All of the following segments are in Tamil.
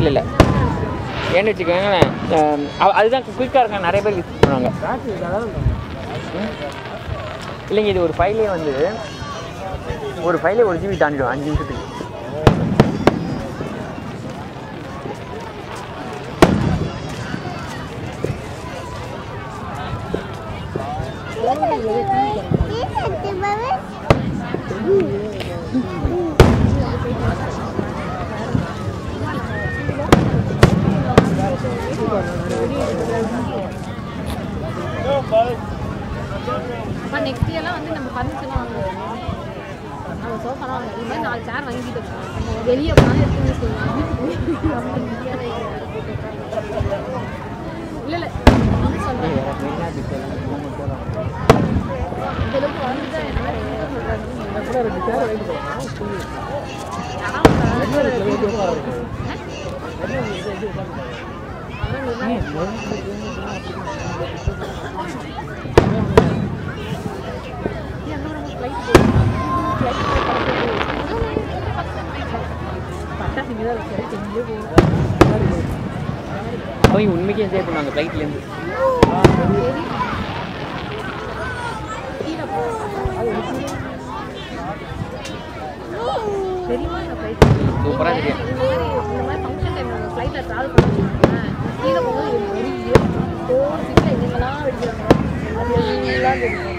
இல்லை இல்லை ஏன்னு வச்சுக்கோங்களேன் அஹ் அ- அதுதான் குயிக்காக இருக்காங்க நிறைய பேர் யூஸ் பண்ணுவாங்க ம். இல்லைங்க இது ஒரு ஃபைலே வந்து ஒரு ஃபைலே ஒரு ஜிபி தாண்டிடும் அஞ்சு நிமிஷத்துக்கு அப்போ நெக்ஸ்ட் இயர்லாம் வந்து நம்ம ஃபர்னிச்சர்லாம் வாங்குவோம் நம்ம சோஃபாலாம் வாங்குவோம் இந்த மாதிரி நாலு சேர் வாங்கிட்டு இருக்கோம் வெளியே போனாலும் எடுத்துன்னு சொல்லலாம் இல்லை இல்லை சொல்கிறேன் இந்த அளவுக்கு வளர்ந்துட்டா என்ன சொல்கிறது அவங்க உண்மைக்கே என்ஜாய் பண்ணுவாங்க ஃப்ளைட்லேருந்து தெரியுமா இந்த flight? சூப்பரா நீங்க இருக்கு. இந்த மாதிரி இந்த மாதிரி function time ல flight ல travel பண்ணிருக்கீங்க. கீழே போகும்போது ஒரு பெரிய four seat ல எங்கெங்கெல்லாம் வெடிக்கிறாங்க. அது எல்லாம் வெடிக்கும்.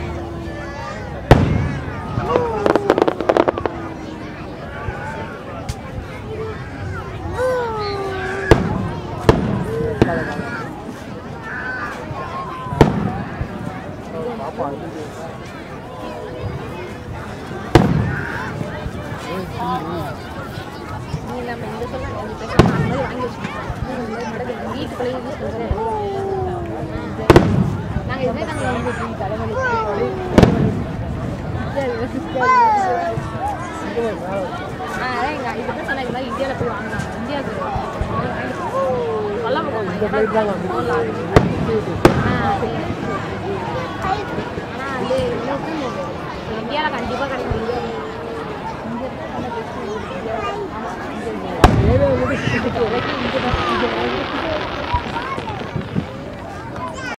நீ நம்ம இங்க சொல்ல நீ பேசாம அந்த மாதிரி வாங்கி வச்சுக்கோங்க. இந்த மாதிரி மடக்கு வீட்டுக்குள்ளேயே use பண்றது. நாங்க இதுவே நாங்க வாங்கி வச்சிருக்கோம். தலைவலி, தலைவலி. ஆ, அதான் எங்க இதுக்கு சொன்ன இது மாதிரி இந்தியால போய் வாங்கினாங்க இந்தியாவுக்கு சொல்லாம போனாங்க ஆ சரி ஆனா அது இன்னும் இந்தியாவில் கண்டிப்பாக கிடைக்கும்